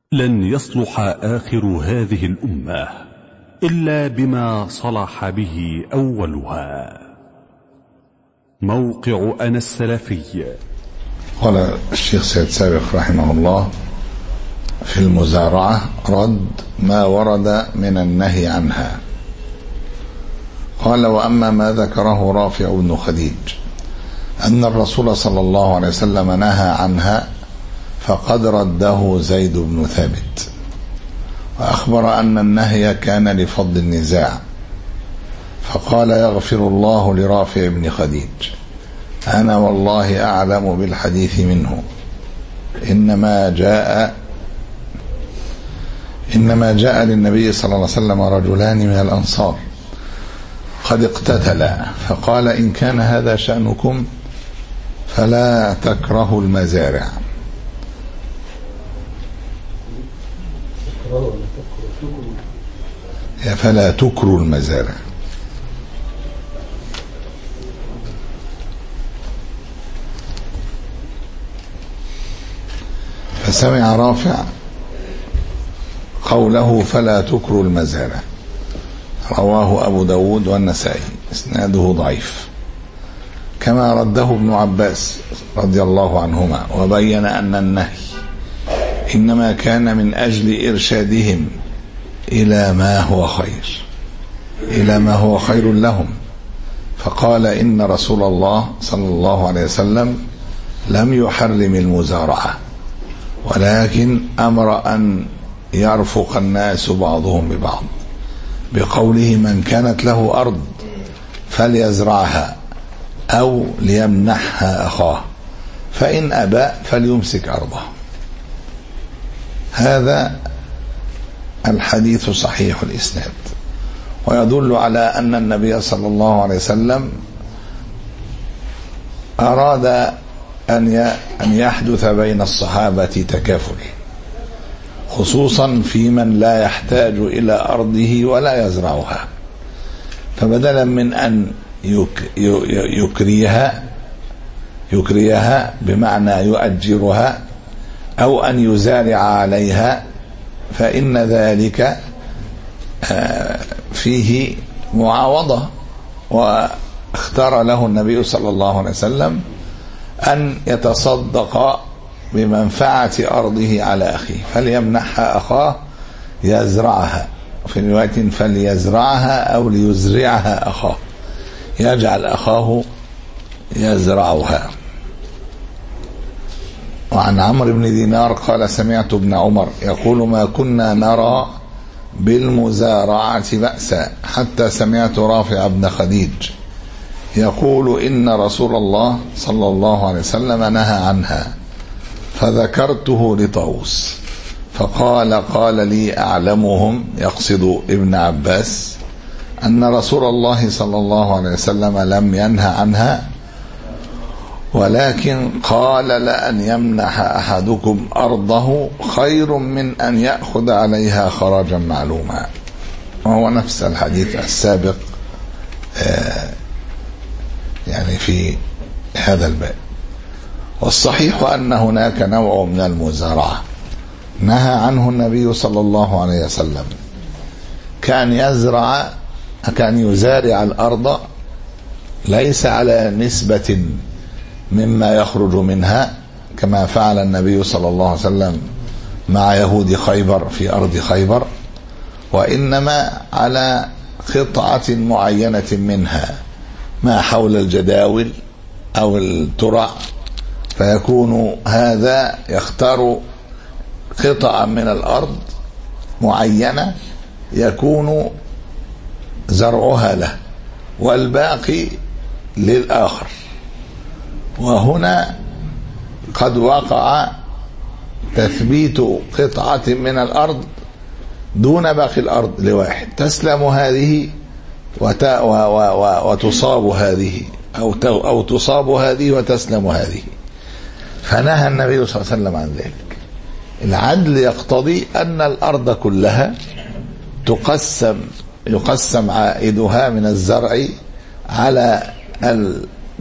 لن يصلح آخر هذه الأمة إلا بما صلح به أولها موقع أنا السلفي قال الشيخ سيد سابق رحمه الله في المزارعة رد ما ورد من النهي عنها قال وأما ما ذكره رافع بن خديج أن الرسول صلى الله عليه وسلم نهى عنها فقد رده زيد بن ثابت وأخبر أن النهي كان لفضل النزاع فقال يغفر الله لرافع بن خديج أنا والله أعلم بالحديث منه إنما جاء إنما جاء للنبي صلى الله عليه وسلم رجلان من الأنصار قد اقتتلا فقال إن كان هذا شأنكم فلا تكرهوا المزارع فلا تكروا المزارع فسمع رافع قوله فلا تكروا المزارع رواه أبو داود والنسائي اسناده ضعيف كما رده ابن عباس رضي الله عنهما وبين أن النهي إنما كان من أجل إرشادهم إلى ما هو خير إلى ما هو خير لهم فقال إن رسول الله صلى الله عليه وسلم لم يحرم المزارعة ولكن أمر أن يرفق الناس بعضهم ببعض بقوله من كانت له أرض فليزرعها أو ليمنحها أخاه فإن أبى فليمسك أرضه هذا الحديث صحيح الإسناد ويدل على أن النبي صلى الله عليه وسلم أراد أن أن يحدث بين الصحابة تكافل خصوصا في من لا يحتاج إلى أرضه ولا يزرعها فبدلا من أن يكريها يكريها بمعنى يؤجرها أو أن يزارع عليها فإن ذلك فيه معاوضة واختار له النبي صلى الله عليه وسلم أن يتصدق بمنفعة أرضه على أخيه فليمنحها أخاه يزرعها في رواية فليزرعها أو ليزرعها أخاه يجعل أخاه يزرعها وعن عمرو بن دينار قال سمعت ابن عمر يقول ما كنا نرى بالمزارعة بأسا حتى سمعت رافع بن خديج يقول إن رسول الله صلى الله عليه وسلم نهى عنها فذكرته لطاووس فقال قال لي أعلمهم يقصد ابن عباس أن رسول الله صلى الله عليه وسلم لم ينهى عنها ولكن قال لأن يمنح أحدكم أرضه خير من أن يأخذ عليها خراجا معلوما وهو نفس الحديث السابق يعني في هذا الباب والصحيح أن هناك نوع من المزارعة نهى عنه النبي صلى الله عليه وسلم كان يزرع كان يزارع الأرض ليس على نسبة مما يخرج منها كما فعل النبي صلى الله عليه وسلم مع يهود خيبر في أرض خيبر وإنما على قطعة معينة منها ما حول الجداول أو الترع فيكون هذا يختار قطعة من الأرض معينة يكون زرعها له والباقي للآخر وهنا قد وقع تثبيت قطعة من الأرض دون باقي الأرض لواحد تسلم هذه وتصاب هذه أو أو تصاب هذه وتسلم هذه فنهى النبي صلى الله عليه وسلم عن ذلك العدل يقتضي أن الأرض كلها تقسم يقسم عائدها من الزرع على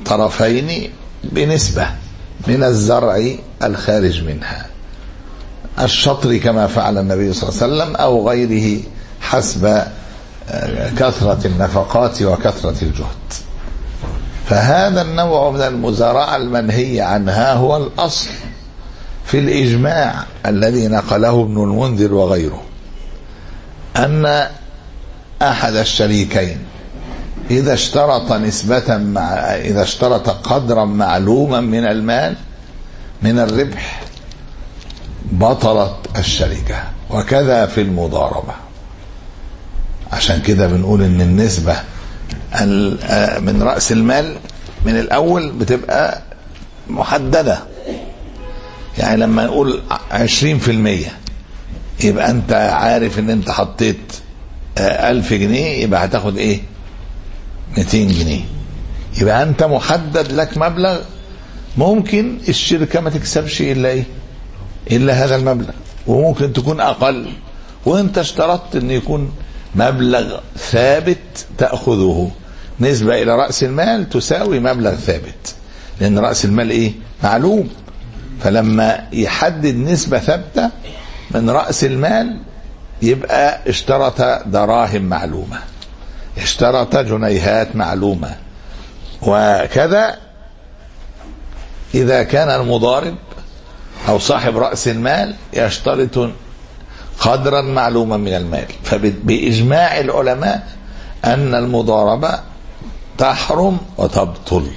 الطرفين بنسبة من الزرع الخارج منها الشطر كما فعل النبي صلى الله عليه وسلم أو غيره حسب كثرة النفقات وكثرة الجهد فهذا النوع من المزارعة المنهي عنها هو الأصل في الإجماع الذي نقله ابن المنذر وغيره أن أحد الشريكين إذا اشترط نسبة مع إذا اشترط قدرا معلوما من المال من الربح بطلت الشركة وكذا في المضاربة عشان كده بنقول ان النسبة من رأس المال من الأول بتبقى محددة يعني لما نقول عشرين في المية يبقى أنت عارف إن أنت حطيت ألف جنيه يبقى هتاخد إيه؟ 200 جنيه يبقى أنت محدد لك مبلغ ممكن الشركة ما تكسبش إلا إيه؟ إلا هذا المبلغ وممكن تكون أقل وأنت اشترطت إن يكون مبلغ ثابت تأخذه نسبة إلى رأس المال تساوي مبلغ ثابت لأن رأس المال إيه؟ معلوم فلما يحدد نسبة ثابتة من رأس المال يبقى اشترط دراهم معلومة اشترط جنيهات معلومة وكذا إذا كان المضارب أو صاحب رأس المال يشترط قدرا معلوما من المال فبإجماع العلماء أن المضاربة تحرم وتبطل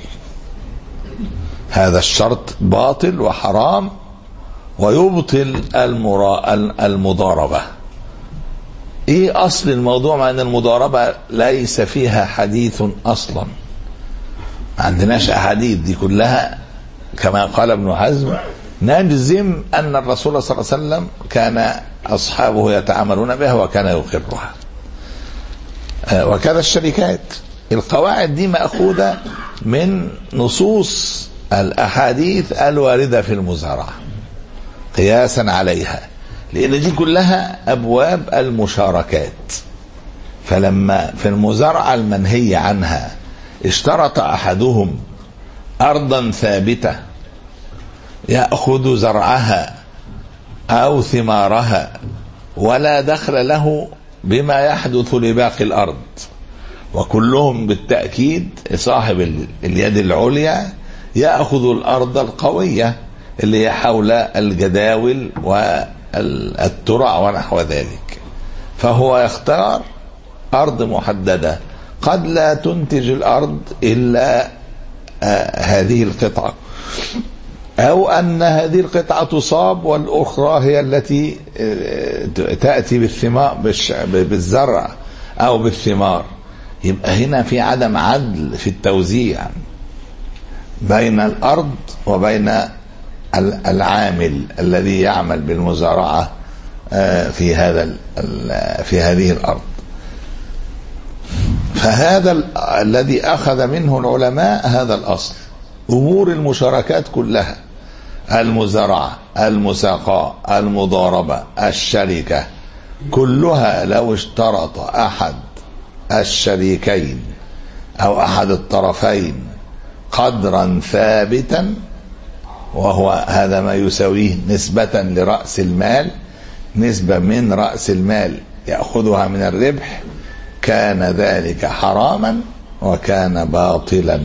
هذا الشرط باطل وحرام ويبطل المرا... المضاربة ايه اصل الموضوع مع ان المضاربة ليس فيها حديث اصلا ما عندناش احاديث دي كلها كما قال ابن حزم نجزم ان الرسول صلى الله عليه وسلم كان اصحابه يتعاملون بها وكان يقرها وكذا الشركات القواعد دي ماخوذه من نصوص الاحاديث الوارده في المزارعه قياسا عليها لان دي كلها ابواب المشاركات فلما في المزارعه المنهي عنها اشترط احدهم ارضا ثابته ياخذ زرعها او ثمارها ولا دخل له بما يحدث لباقي الارض وكلهم بالتاكيد صاحب اليد العليا ياخذ الارض القويه اللي هي حول الجداول والترع ونحو ذلك فهو يختار ارض محدده قد لا تنتج الارض الا آه هذه القطعه او ان هذه القطعه تصاب والاخرى هي التي آه تاتي بالثمار بالزرع او بالثمار يبقى هنا في عدم عدل في التوزيع بين الارض وبين العامل الذي يعمل بالمزارعه في هذا في هذه الارض فهذا الذي اخذ منه العلماء هذا الاصل امور المشاركات كلها المزارعه المساقاه المضاربه الشركه كلها لو اشترط احد الشريكين او احد الطرفين قدرا ثابتا وهو هذا ما يساويه نسبة لرأس المال نسبة من رأس المال يأخذها من الربح كان ذلك حراما وكان باطلا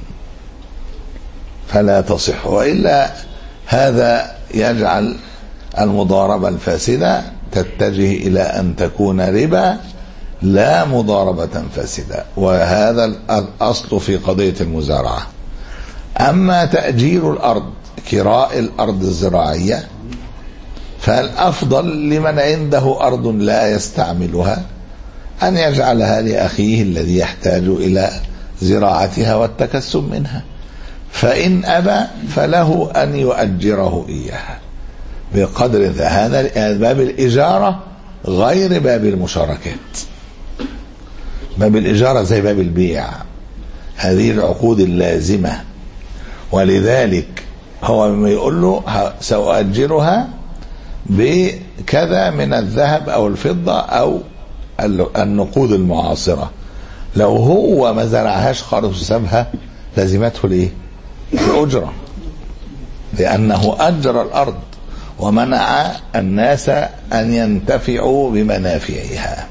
فلا تصح وإلا هذا يجعل المضاربة الفاسدة تتجه إلى أن تكون ربا لا مضاربة فاسدة وهذا الأصل في قضية المزارعة أما تأجير الأرض كراء الأرض الزراعية فالأفضل لمن عنده أرض لا يستعملها أن يجعلها لأخيه الذي يحتاج إلى زراعتها والتكسب منها فإن أبى فله أن يؤجره إياها بقدر هذا باب الإجارة غير باب المشاركات باب الإجارة زي باب البيع هذه العقود اللازمة ولذلك هو لما يقول له سأؤجرها بكذا من الذهب أو الفضة أو النقود المعاصرة لو هو ما زرعهاش خالص وسابها لازمته الايه؟ الأجرة لأنه أجر الأرض ومنع الناس أن ينتفعوا بمنافعها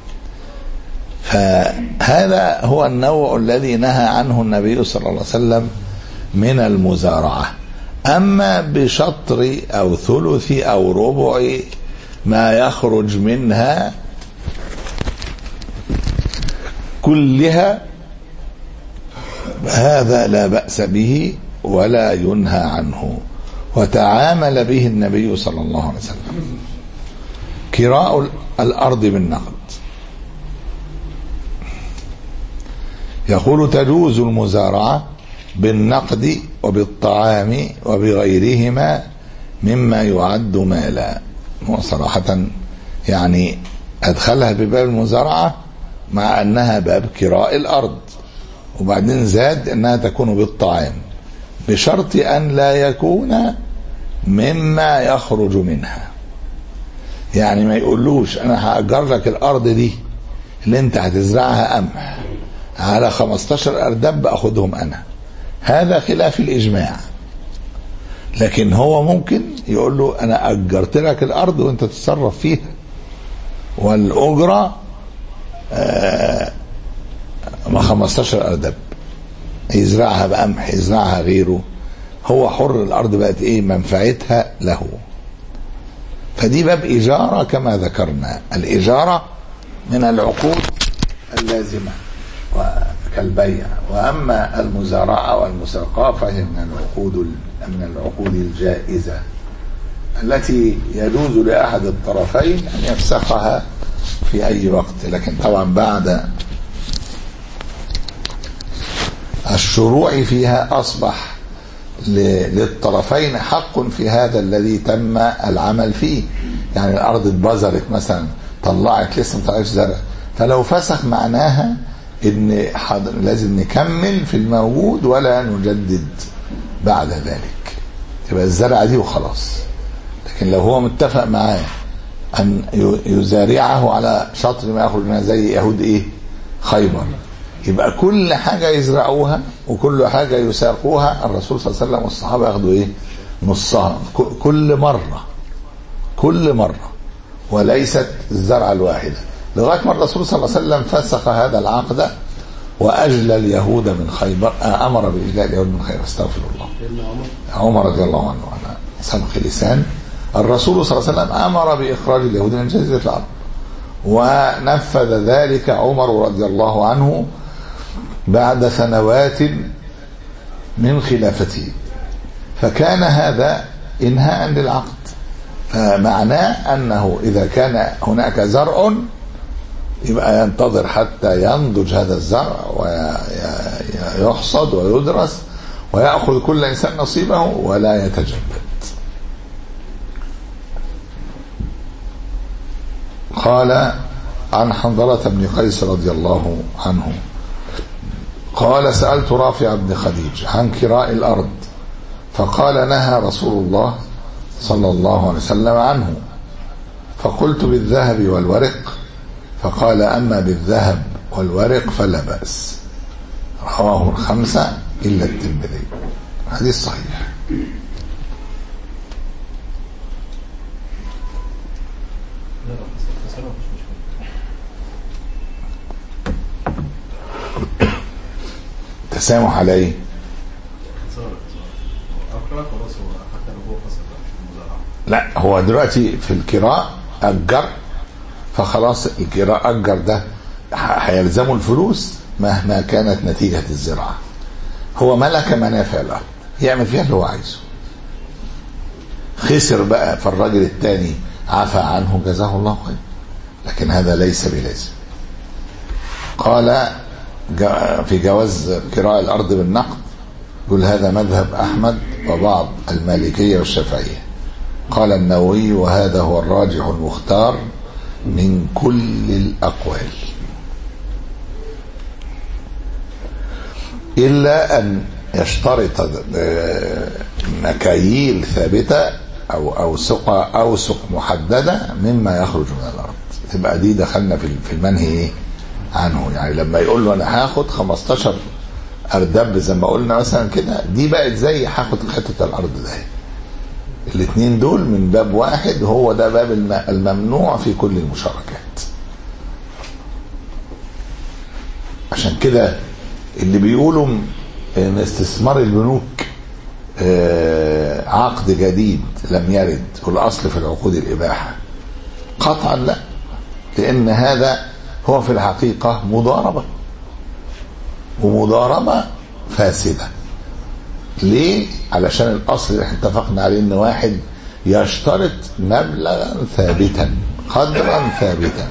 فهذا هو النوع الذي نهى عنه النبي صلى الله عليه وسلم من المزارعة أما بشطر أو ثلث أو ربع ما يخرج منها كلها هذا لا بأس به ولا ينهى عنه وتعامل به النبي صلى الله عليه وسلم كراء الأرض بالنقد يقول تجوز المزارعة بالنقد وبالطعام وبغيرهما مما يعد مالا وصراحة يعني أدخلها بباب المزارعة مع أنها باب كراء الأرض وبعدين زاد أنها تكون بالطعام بشرط أن لا يكون مما يخرج منها يعني ما يقولوش أنا هأجر لك الأرض دي اللي أنت هتزرعها قمح على 15 أردب أخدهم أنا هذا خلاف الإجماع لكن هو ممكن يقول له أنا أجرت لك الأرض وأنت تتصرف فيها والأجرة آه ما 15 أردب يزرعها بقمح يزرعها غيره هو حر الأرض بقت إيه منفعتها له فدي باب إجارة كما ذكرنا الإجارة من العقود اللازمة كالبيع وأما المزارعة والمساقاة فهي من العقود من العقود الجائزة التي يجوز لأحد الطرفين أن يفسخها في أي وقت لكن طبعا بعد الشروع فيها أصبح للطرفين حق في هذا الذي تم العمل فيه يعني الأرض اتبذرت مثلا طلعت لسه ما طلعتش زرع فلو فسخ معناها ان لازم نكمل في الموجود ولا نجدد بعد ذلك تبقى الزرعه دي وخلاص لكن لو هو متفق معاه ان يزارعه على شطر ما يخرج منها زي يهود ايه خيبر يبقى كل حاجة يزرعوها وكل حاجة يساقوها الرسول صلى الله عليه وسلم والصحابة ياخدوا ايه نصها كل مرة كل مرة وليست الزرعة الواحدة لغاية ما الرسول صلى الله عليه وسلم فسخ هذا العقد وأجلى اليهود من خيبر أمر بإجلاء اليهود من خيبر استغفر الله عمر رضي الله عنه على سمخ لسان الرسول صلى الله عليه وسلم أمر بإخراج اليهود من جزيرة العرب ونفذ ذلك عمر رضي الله عنه بعد سنوات من خلافته فكان هذا انهاء للعقد فمعناه انه اذا كان هناك زرع يبقى ينتظر حتى ينضج هذا الزرع ويحصد ويدرس ويأخذ كل إنسان نصيبه ولا يتجبد قال عن حنظلة بن قيس رضي الله عنه قال سألت رافع بن خديج عن كراء الأرض فقال نهى رسول الله صلى الله عليه وسلم عنه فقلت بالذهب والورق فقال أما بالذهب والورق فلا بأس رواه الخمسة إلا الترمذي حديث صحيح تسامح على ايه؟ لا هو دلوقتي في الكراء أجر فخلاص الكراء أجر ده هيلزمه الفلوس مهما كانت نتيجة الزراعة هو ملك منافع الأرض يعمل فيها اللي هو عايزه خسر بقى فالراجل الثاني عفى عنه جزاه الله خير لكن هذا ليس بلازم قال في جواز كراء الأرض بالنقد يقول هذا مذهب أحمد وبعض المالكية والشافعية قال النووي وهذا هو الراجح المختار من كل الأقوال إلا أن يشترط مكاييل ثابتة أو أوسق أوسق محددة مما يخرج من الأرض تبقى دي دخلنا في المنهي إيه عنه يعني لما يقول له أنا هاخد 15 أردب زي ما قلنا مثلا كده دي بقت زي هاخد حتة الأرض ده الاثنين دول من باب واحد هو ده باب الم- الممنوع في كل المشاركات عشان كده اللي بيقولوا ان استثمار البنوك آه، عقد جديد لم يرد والاصل في العقود الاباحه قطعا لا لان هذا هو في الحقيقه مضاربه ومضاربه فاسده ليه علشان الاصل اللي احنا اتفقنا عليه ان واحد يشترط مبلغا ثابتا قدرا ثابتا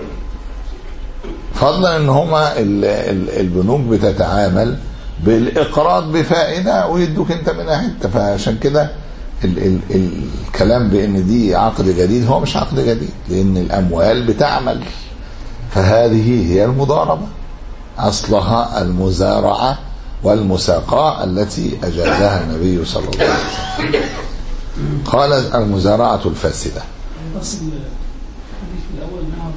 فضلا ان هما ال- ال- البنوك بتتعامل بالاقراض بفائده ويدوك انت منها حته فعشان كده ال ال الكلام بان دي عقد جديد هو مش عقد جديد لان الاموال بتعمل فهذه هي المضاربه اصلها المزارعه والمساقاه التي اجازها النبي صلى الله عليه وسلم قال المزارعه الفاسده بس الحديث في الاول نعم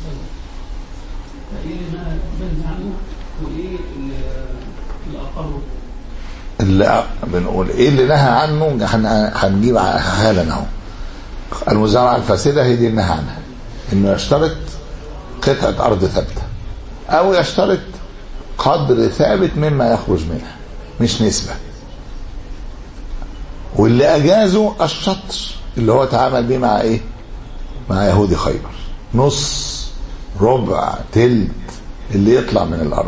فايه اللي انا بنهى عنه وايه اللي اللي اقره اللي بنقول ايه اللي نهى عنه هن- هنجيب حالا اهو المزارعه الفاسده هي دي النهى عنها انه يشترط قطعه ارض ثابته او يشترط قدر ثابت مما يخرج منها مش نسبه واللي اجازه الشطر اللي هو تعامل بيه مع ايه مع يهود خيبر نص ربع تلت اللي يطلع من الارض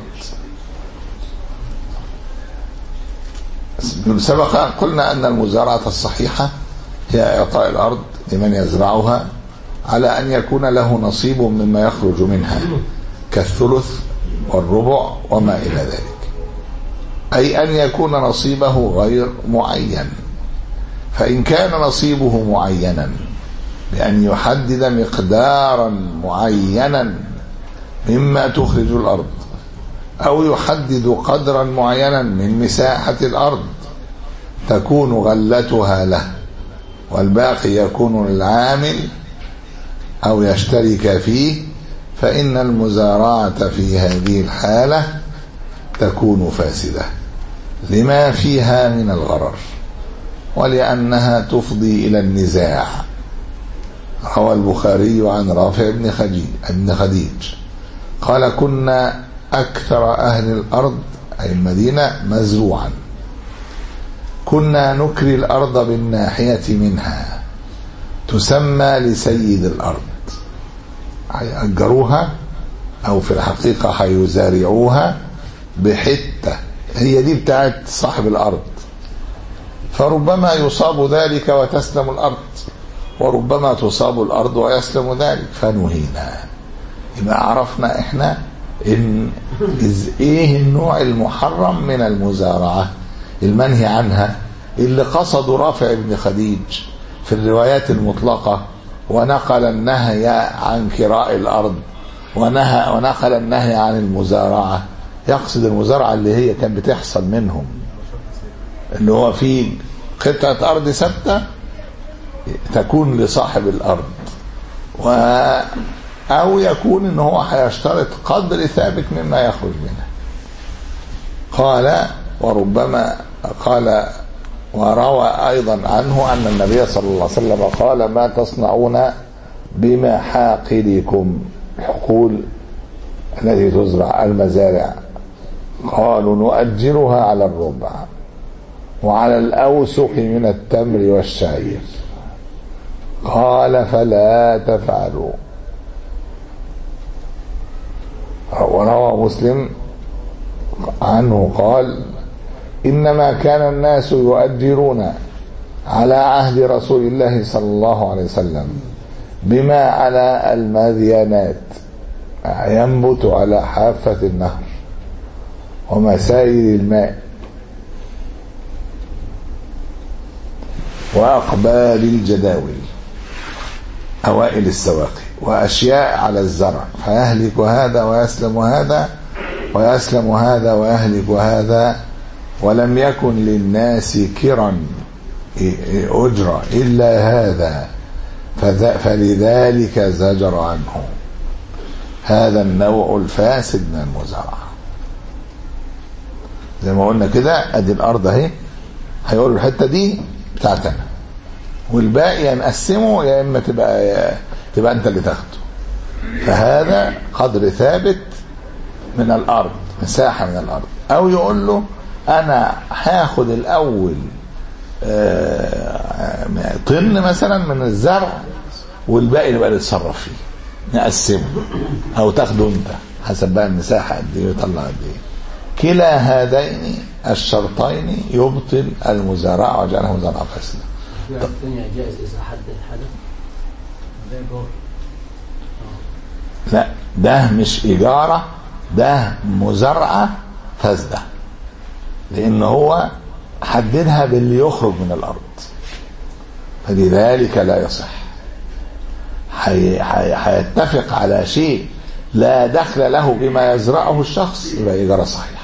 سبق أن قلنا أن المزارعة الصحيحة هي إعطاء الأرض لمن يزرعها على أن يكون له نصيب مما يخرج منها كالثلث والربع وما إلى ذلك أي أن يكون نصيبه غير معين فإن كان نصيبه معينا بأن يحدد مقدارا معينا مما تخرج الأرض أو يحدد قدرا معينا من مساحة الأرض تكون غلتها له والباقي يكون للعامل أو يشترك فيه فإن المزارعة في هذه الحالة تكون فاسدة لما فيها من الغرر ولأنها تفضي إلى النزاع روى البخاري عن رافع بن خديج, بن خديج قال كنا أكثر أهل الأرض أي المدينة مزروعا كنا نكري الأرض بالناحية منها تسمى لسيد الأرض هيأجروها أو في الحقيقة هيزارعوها بحتة هي دي بتاعت صاحب الأرض فربما يصاب ذلك وتسلم الأرض وربما تصاب الأرض ويسلم ذلك فنهينا يبقى عرفنا احنا ان إز ايه النوع المحرم من المزارعة المنهي عنها اللي قصدوا رافع بن خديج في الروايات المطلقة ونقل النهي عن كراء الأرض ونهى ونقل النهي عن المزارعة يقصد المزارعة اللي هي كانت بتحصل منهم اللي هو في قطعة أرض ثابتة تكون لصاحب الأرض و أو يكون إن هو هيشترط قدر ثابت مما يخرج منها قال وربما قال وروى أيضا عنه أن النبي صلى الله عليه وسلم قال ما تصنعون بمحاقلكم الحقول التي تزرع المزارع قالوا نؤجرها على الربع وعلى الأوسق من التمر والشعير قال فلا تفعلوا وروى مسلم عنه قال إنما كان الناس يؤجرون على عهد رسول الله صلى الله عليه وسلم بما على المذيانات ينبت على حافة النهر ومسائل الماء وأقبال الجداول أوائل السواقي وأشياء على الزرع فيهلك هذا ويسلم هذا ويسلم هذا ويهلك هذا ولم يكن للناس كرا أجرة إلا هذا فلذلك زجر عنه هذا النوع الفاسد من المزارعة زي ما قلنا كده ادي الارض اهي هيقولوا الحته دي بتاعتنا والباقي يا نقسمه يا اما تبقى تبقى انت اللي تاخده فهذا قدر ثابت من الارض مساحه من الارض او يقول له انا هاخد الاول آه، طن مثلا من الزرع والباقي نبقى نتصرف فيه نقسمه او تاخده انت حسب بقى المساحه قد ايه ويطلع قد ايه كلا هذين الشرطين يبطل المزارعه وجعله مزارعه فاسده في واحد تاني جائز إذا حدد حدث ده إيجار لا ده مش إجارة ده مزارعة فاسدة لأن هو حددها باللي يخرج من الأرض فلذلك لا يصح حي- حي- هيتفق على شيء لا دخل له بما يزرعه الشخص يبقى إجارة صحيحة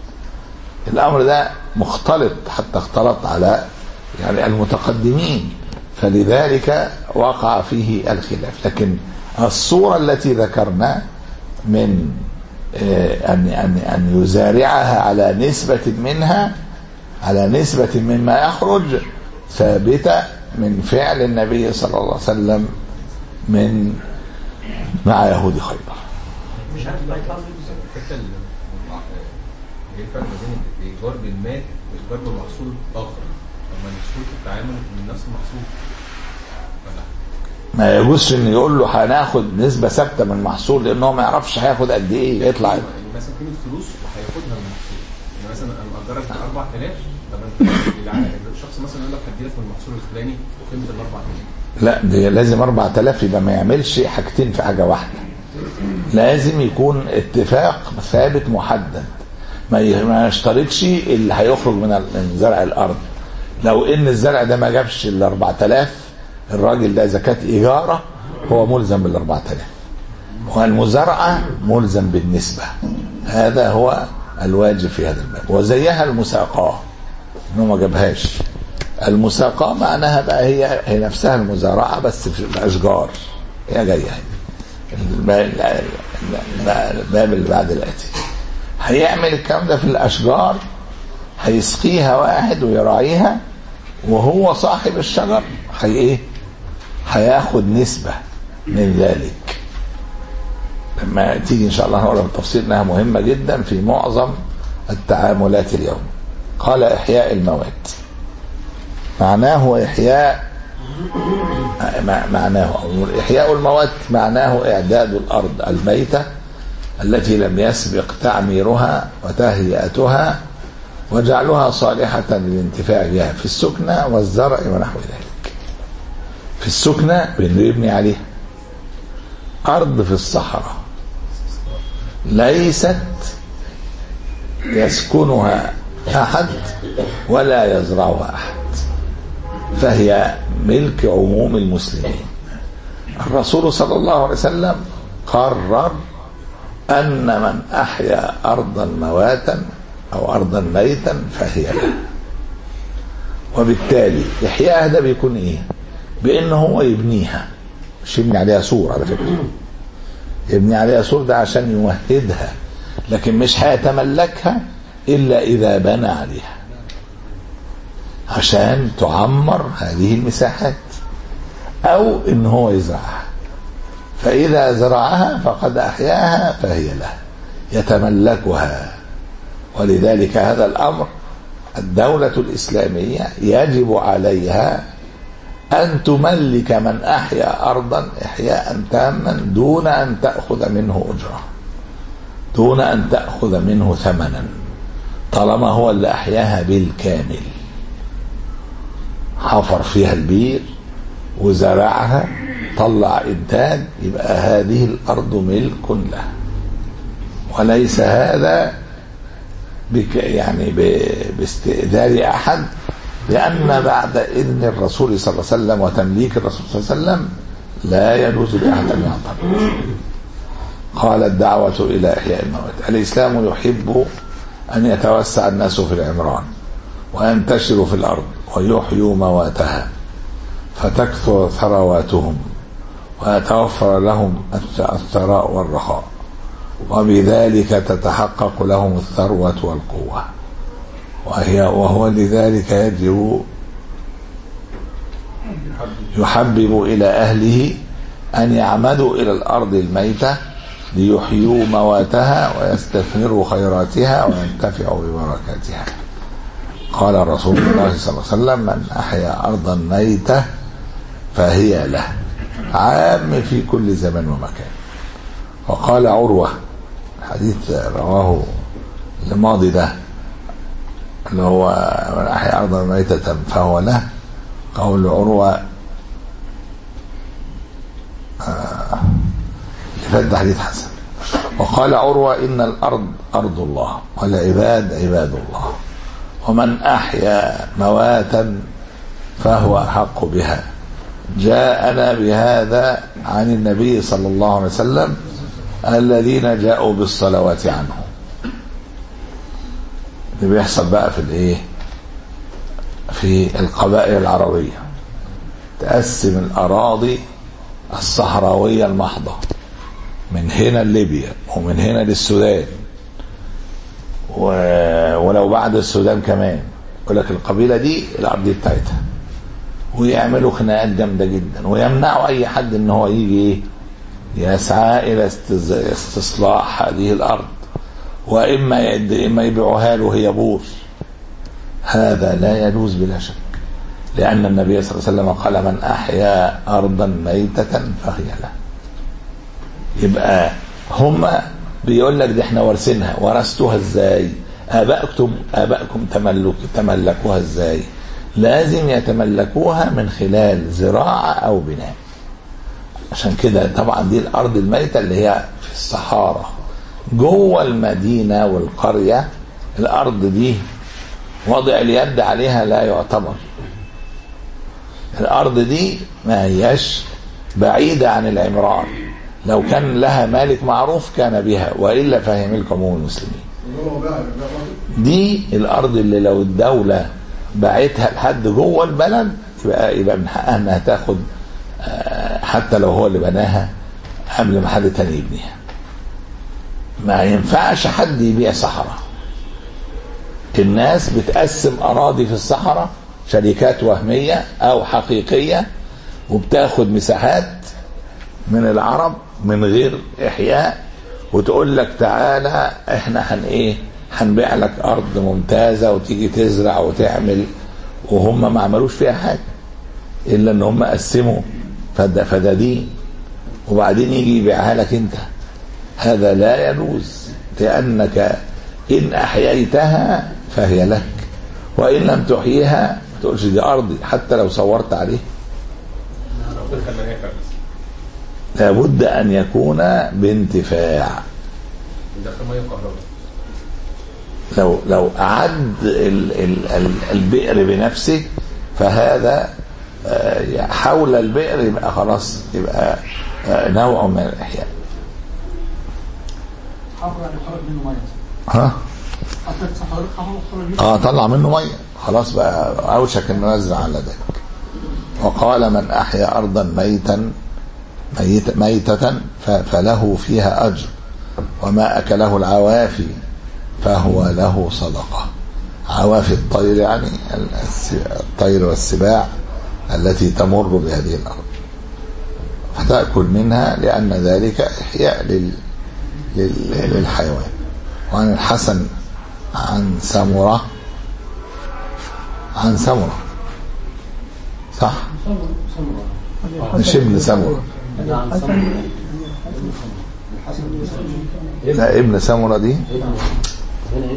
الأمر ده مختلط حتى اختلط على يعني المتقدمين فلذلك وقع فيه الخلاف لكن الصورة التي ذكرنا من آه، أن أن أن يزارعها على نسبة منها على نسبة مما يخرج ثابتة من فعل النبي صلى الله عليه وسلم من مع يهود خيبر مش عارف بقى يطلع الحته اللي ايه الفرق ما بين الايجار بالمال والايجار بمحصول اخر لما الشروط التعامل من نفس المحصول ولا ما يجوزش ان يقول له هناخد نسبة ثابتة من المحصول لان هو ما يعرفش هياخد قد ايه يطلع يعني مثلا قيمه فلوس وهياخدها من المحصول يعني مثلا انا مأجرك ب 4000 لما انت الع- الشخص مثلا يقول لك هديلك من المحصول الفلاني وقيمه ال 4000 لا دي لازم 4000 يبقى ما يعملش حاجتين في حاجة واحدة لازم يكون اتفاق ثابت محدد ما ي- ما يشترطش اللي هيخرج من ال- من زرع الارض لو ان الزرع ده ما جابش ال 4000 الراجل ده اذا كانت ايجاره هو ملزم بال 4000 والمزارعه ملزم بالنسبه هذا هو الواجب في هذا الباب وزيها المساقاه انه ما جابهاش المساقاه معناها بقى هي هي نفسها المزارعه بس في الاشجار هي جايه هنا الباب الباب اللي بعد الاتي هيعمل الكلام ده في الاشجار هيسقيها واحد ويراعيها وهو صاحب الشجر هي ايه هياخد نسبة من ذلك لما تيجي ان شاء الله نقرا بالتفصيل انها مهمة جدا في معظم التعاملات اليوم قال احياء الموات معناه احياء مع- معناه أو احياء الموات معناه اعداد الارض الميته التي لم يسبق تعميرها وتهيئتها وجعلها صالحة للانتفاع بها في السكنة والزرع ونحو ذلك في السكنة بنبني عليها أرض في الصحراء ليست يسكنها أحد ولا يزرعها أحد فهي ملك عموم المسلمين الرسول صلى الله عليه وسلم قرر أن من أحيا أرضا مواتا أو أرضا ميتا فهي له وبالتالي إحياءها ده بيكون إيه؟ بأنه هو يبنيها مش يبني عليها سور على فكرة يبني عليها سور ده عشان يمهدها لكن مش هيتملكها إلا إذا بنى عليها عشان تعمر هذه المساحات أو إن هو يزرعها فإذا زرعها فقد أحياها فهي له يتملكها ولذلك هذا الأمر الدولة الإسلامية يجب عليها أن تملك من أحيا أرضا إحياء تاما دون أن تأخذ منه أجرة دون أن تأخذ منه ثمنا طالما هو اللي أحياها بالكامل حفر فيها البير وزرعها طلع إنتاج يبقى هذه الأرض ملك له وليس هذا بك يعني ب- باستئذان أحد لأن بعد إذن الرسول صلى الله عليه وسلم وتمليك الرسول صلى الله عليه وسلم لا يجوز لأحد أن يعترض قال الدعوة إلى إحياء الموت الإسلام يحب أن يتوسع الناس في العمران وينتشروا في الأرض ويحيوا مواتها فتكثر ثرواتهم ويتوفر لهم الثراء والرخاء وبذلك تتحقق لهم الثروة والقوة وهي وهو لذلك يجب يحبب إلى أهله أن يعمدوا إلى الأرض الميتة ليحيوا مواتها ويستثمروا خيراتها وينتفعوا ببركاتها قال رسول الله صلى الله عليه وسلم من أحيا أرضا ميتة فهي له عام في كل زمن ومكان وقال عروة حديث رواه الماضي ده اللي هو من أحيا أرضا ميتة فهو له قول عروة آه، اللي فات ده حديث حسن وقال عروة إن الأرض أرض الله والعباد عباد الله ومن أحيا مواتا فهو أحق بها جاءنا بهذا عن النبي صلى الله عليه وسلم الذين جاءوا بالصلوات عنه اللي بيحصل بقى في الايه في القبائل العربية تقسم الأراضي الصحراوية المحضة من هنا لليبيا ومن هنا للسودان و... ولو بعد السودان كمان يقول لك القبيلة دي الأرض دي بتاعتها ويعملوا خناقات جامدة جدا ويمنعوا أي حد إن هو يجي إيه يسعى إلى استز... استصلاح هذه الأرض وإما يد... إما يبيعوها له هي بوص هذا لا يجوز بلا شك لأن النبي صلى الله عليه وسلم قال من أحيا أرضا ميتة فهي له يبقى هم بيقول لك دي احنا وارثينها ورثتوها ازاي ابائكم ابائكم تملك تملكوها ازاي لازم يتملكوها من خلال زراعه او بناء عشان كده طبعا دي الارض الميته اللي هي في الصحارى جوه المدينه والقريه الارض دي وضع اليد عليها لا يعتبر الارض دي ما هياش بعيده عن العمران لو كان لها مالك معروف كان بها والا فهي ملك عموم المسلمين دي الارض اللي لو الدوله باعتها لحد جوه البلد يبقى يبقى من حقها انها تاخد آه، حتى لو هو اللي بناها قبل ما حد تاني يبنيها ما ينفعش حد يبيع صحراء الناس بتقسم اراضي في الصحراء شركات وهميه او حقيقيه وبتاخد مساحات من العرب من غير احياء وتقول لك تعالى احنا هن ايه هنبيع لك ارض ممتازه وتيجي تزرع وتعمل وهم ما عملوش فيها حاجه الا ان هم قسموا فد- فدادين وبعدين يجي يبيعها لك انت هذا لا يجوز لانك ان احييتها فهي لك وان لم تحييها ما تقولش دي ارضي حتى لو صورت عليه ربنا خلاني نافع بس لابد ان يكون بانتفاع دخل ميه كهرباء لو لو أعد ال ال ال البئر بنفسه فهذا آه، حول البئر يبقى خلاص يبقى آه، نوع من الإحياء حفر يعني خرج منه ميه ها حطيت صحراء حفر خرج منه اه طلع منه ميه خلاص بقى اوشك انه نزل على ذلك وقال من احيا ارضا ميتا ميت ميتة ف- فله فيها اجر وما اكله العوافي فهو له صدقه عوافي الطير يعني الس- الطير والسباع التي تمر بهذه الارض فتاكل منها لان ذلك احياء لل لل- للحيوان وعن الحسن عن سمرة عن سمرة صح مش ابن سمرة نعم سمع لا ابن سمرة دي هنا ابني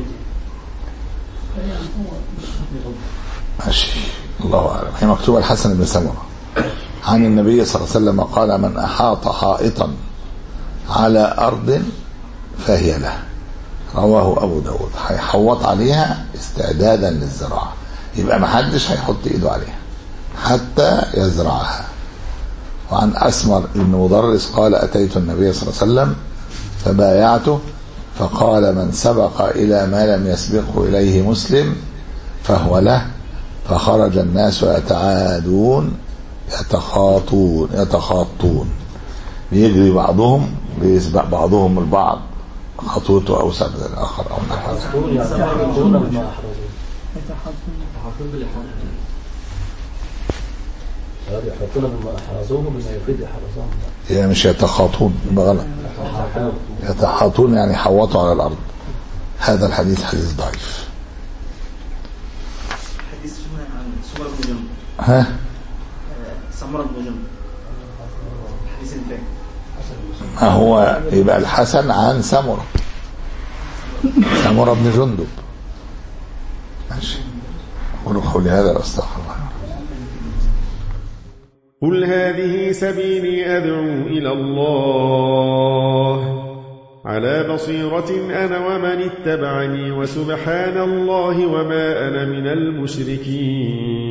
ماشي الله أعلم هي مكتوبة الحسن بن سمرة عن النبي صلى الله عليه وسلم قال من أحاط حائطا على أرض فهي له رواه أبو داود هيحوط عليها استعدادا للزراعة يبقى ما حدش هيحط إيده عليها حتى يزرعها وعن أسمر بن مدرس قال أتيت النبي صلى الله عليه وسلم فبايعته فقال من سبق إلى ما لم يسبقه إليه مسلم فهو له فخرج الناس يتعادون يتخاطون يتخاطون بيجري بعضهم بيسبق بعضهم البعض خطوته اوسع من الاخر او نحو ذلك. دول يتحركون بما أحرزوا يتحدثون يتحركون بالإحرام يحطون بما حرزوه بما يفيد حرزهم يعني مش يتخاطون يبقى غلط يتحاطون يعني حوطوا على الأرض هذا الحديث حديث ضعيف حديث شنو عن سمر بن جندب ها آه، سمرة بن جندب الحديث الثاني ما هو يبقى الحسن عن سمرة سمرة بن جندب ماشي أقول قولي هذا واستغفر الله قل هذه سبيلي أدعو إلى الله على بصيرة أنا ومن اتبعني وسبحان الله وما أنا من المشركين